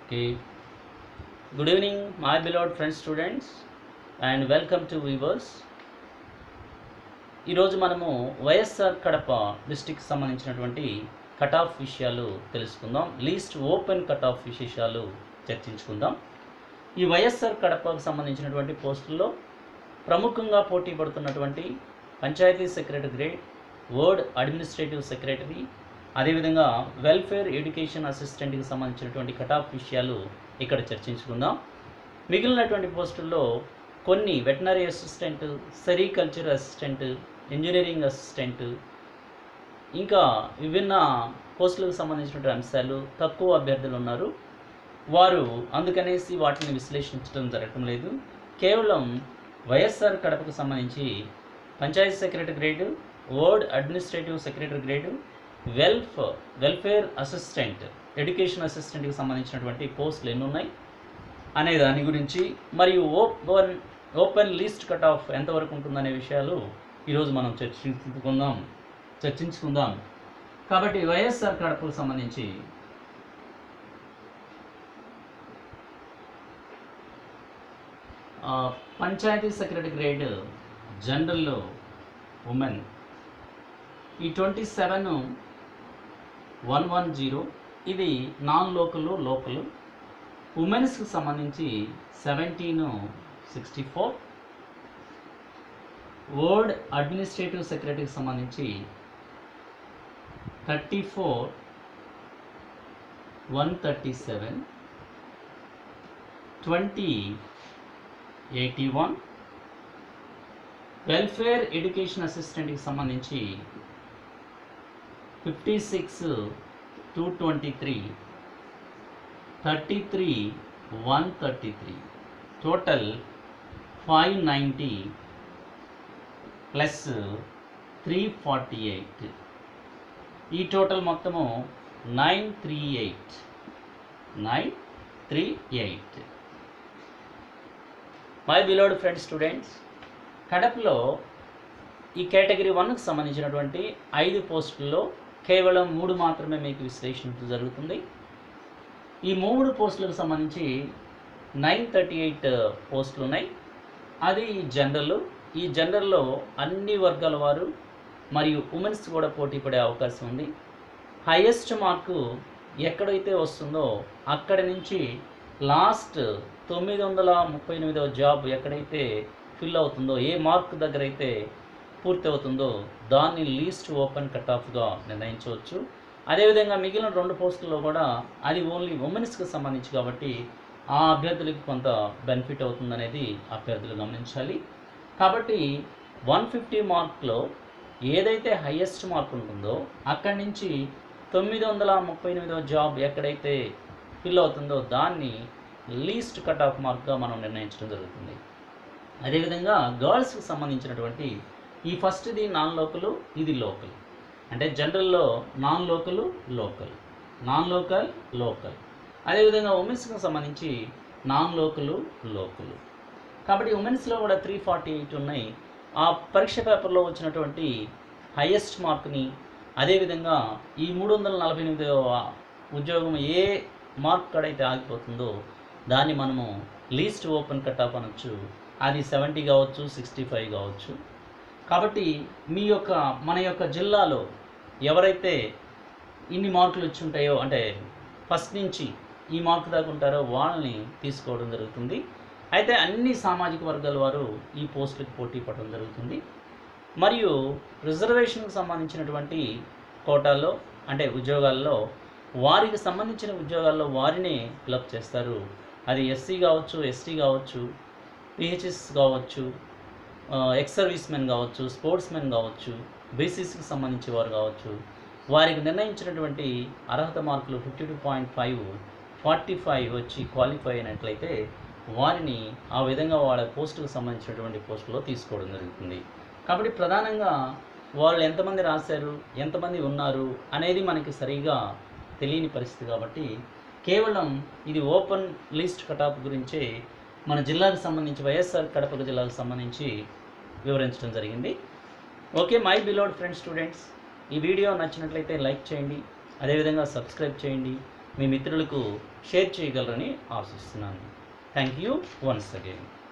Okay. Good evening, my beloved friends, students, and welcome to Weavers. ఈరోజు మనము YSR Kadapa district సంబంధించినటువంటి cut off విషయాలు తెలుసుకుందాం లీస్ట్ ఓపెన్ కట్ ఆఫ్ విశేషాలు చర్చించుకుందాం ఈ వైఎస్ఆర్ కడపకు సంబంధించినటువంటి పోస్టుల్లో ప్రముఖంగా పోటీ పడుతున్నటువంటి panchayat secretary grade ward administrative secretary అదేవిధంగా వెల్ఫేర్ ఎడ్యుకేషన్ అసిస్టెంట్కి సంబంధించినటువంటి కట్ ఆఫ్ విషయాలు ఇక్కడ చర్చించుకుందాం మిగిలినటువంటి పోస్టుల్లో కొన్ని veterinary assistant sericulture assistant engineering assistant ఇంకా విభిన్న పోస్టులకు సంబంధించినటువంటి అంశాలు తక్కువ అభ్యర్థులు ఉన్నారు వారు అందుకనేసి వాటిని విశ్లేషించడం జరగటం లేదు కేవలం వైఎస్ఆర్ కడపకు సంబంధించి panchayat secretary grade ward administrative secretary grade వెల్ఫ్ వెల్ఫేర్ అసిస్టెంట్ ఎడ్యుకేషన్ అసిస్టెంట్కి సంబంధించినటువంటి పోస్టులు ఎన్ని ఉన్నాయి అనే దాని గురించి మరియు open open list cut off ఎంతవరకు ఉంటుందనే విషయాలు ఈరోజు మనం చర్చించుకుందాం చర్చించుకుందాం కాబట్టి వైఎస్ఆర్ కడపకు సంబంధించి ఆ, పంచాయతీ సెక్రటరీ గ్రేడ్ జనరల్లో ఉమెన్ ఈ twenty seven one one zero ఇది నాన్ లోకల్ లోకల్ ఉమెన్స్కి సంబంధించి seventeen sixty four ward administrative సెక్రటరీకి సంబంధించి thirty four one thirty seven twenty eighty one welfare education అసిస్టెంట్కి సంబంధించి fifty six two twenty three thirty three one thirty three total five ninety plus three forty eight ఈ total మొత్తము nine three eight nine three eight my beloved friend students కడపలో ఈ category వన్కి సంబంధించినటువంటి ఐదు పోస్టుల్లో కేవలం మూడు మాత్రమే మీకు విశ్లేషించడం జరుగుతుంది ఈ మూడు పోస్టులకు సంబంధించి నైన్ థర్టీ ఎయిట్ పోస్టులు ఉన్నాయి అది జనరల్ ఈ జనరల్లో అన్ని వర్గాల వారు మరియు ఉమెన్స్ కూడా పోటీ పడే అవకాశం ఉంది హైయెస్ట్ మార్కు ఎక్కడైతే వస్తుందో అక్కడి నుంచి లాస్ట్ తొమ్మిది వందల ముప్పై ఎనిమిదవ జాబ్ ఎక్కడైతే ఫిల్ అవుతుందో ఏ మార్క్ దగ్గర అయితే పూర్తి అవుతుందో దాన్ని లీస్ట్ ఓపెన్ కట్ ఆఫ్గా నిర్ణయించవచ్చు అదేవిధంగా మిగిలిన రెండు పోస్టుల్లో కూడా అది ఓన్లీ ఉమెన్స్కి సంబంధించి కాబట్టి ఆ అభ్యర్థులకి కొంత బెనిఫిట్ అవుతుందనేది అభ్యర్థులు గమనించాలి కాబట్టి వన్ ఫిఫ్టీ మార్క్లో ఏదైతే హయ్యెస్ట్ మార్క్ ఉంటుందో అక్కడి నుంచి తొమ్మిది వందల ముప్పై ఎనిమిదవ జాబ్ ఎక్కడైతే ఫిల్ అవుతుందో దాన్ని లీస్ట్ కట్ ఆఫ్ మార్క్గా మనం నిర్ణయించడం జరుగుతుంది అదేవిధంగా గర్ల్స్కి సంబంధించినటువంటి ఈ ఫస్ట్ది నాన్ లోకల్ ఇది లోకల్ అంటే జనరల్లో non local local non local local అదేవిధంగా ఉమెన్స్కి సంబంధించి నాన్ లోకల్ లోకల్ కాబట్టి ఉమెన్స్లో కూడా త్రీ ఫార్టీ ఎయిట్ ఉన్నాయి ఆ పరీక్ష పేపర్లో వచ్చినటువంటి హైయెస్ట్ మార్క్ని అదేవిధంగా ఈ మూడు వందల నలభై ఎనిమిది ఉద్యోగం ఏ మార్క్ కడైతే ఆగిపోతుందో దాన్ని మనము లీస్ట్ ఓపెన్ కట్ ఆఫ్ అనొచ్చు అది సెవెంటీ కావచ్చు సిక్స్టీ ఫైవ్ కావచ్చు కాబట్టి మీ యొక్క మన యొక్క జిల్లాలో ఎవరైతే ఇన్ని మార్కులు వచ్చి ఉంటాయో అంటే ఫస్ట్ నుంచి ఈ మార్క్ దాకా ఉంటారో వాళ్ళని తీసుకోవడం జరుగుతుంది అయితే అన్ని సామాజిక వర్గాల వారు ఈ పోస్టులకు పోటీ పడడం జరుగుతుంది మరియు రిజర్వేషన్కి సంబంధించినటువంటి కోటాల్లో అంటే ఉద్యోగాల్లో వారికి సంబంధించిన ఉద్యోగాల్లో వారినే ఫిలప్ చేస్తారు అది ఎస్సీ కావచ్చు ఎస్టీ కావచ్చు పిహెచ్ఎస్ కావచ్చు ఎక్స్ సర్వీస్ మెన్ కావచ్చు స్పోర్ట్స్ మెన్ కావచ్చు బీసీసీకి సంబంధించి వారు కావచ్చు వారికి నిర్ణయించినటువంటి అర్హత మార్కులు fifty two point five forty five వచ్చి క్వాలిఫై అయినట్లయితే వారిని ఆ విధంగా వాళ్ళ పోస్టుకు సంబంధించినటువంటి పోస్టులో తీసుకోవడం జరుగుతుంది కాబట్టి ప్రధానంగా వాళ్ళు ఎంతమంది రాశారు ఎంతమంది ఉన్నారు అనేది మనకి సరిగా తెలియని పరిస్థితి కాబట్టి కేవలం ఇది ఓపెన్ లిస్ట్ కటాప్ గురించే మన జిల్లాకు సంబంధించి వైఎస్ఆర్ కడప జిల్లాకు సంబంధించి వివరించడం జరిగింది okay my beloved friend students ఈ వీడియో నచ్చినట్లయితే లైక్ చేయండి అదేవిధంగా సబ్స్క్రైబ్ చేయండి మీ మిత్రులకు షేర్ చేయగలరని ఆశిస్తున్నాను థ్యాంక్ యూ వన్స్ అగైన్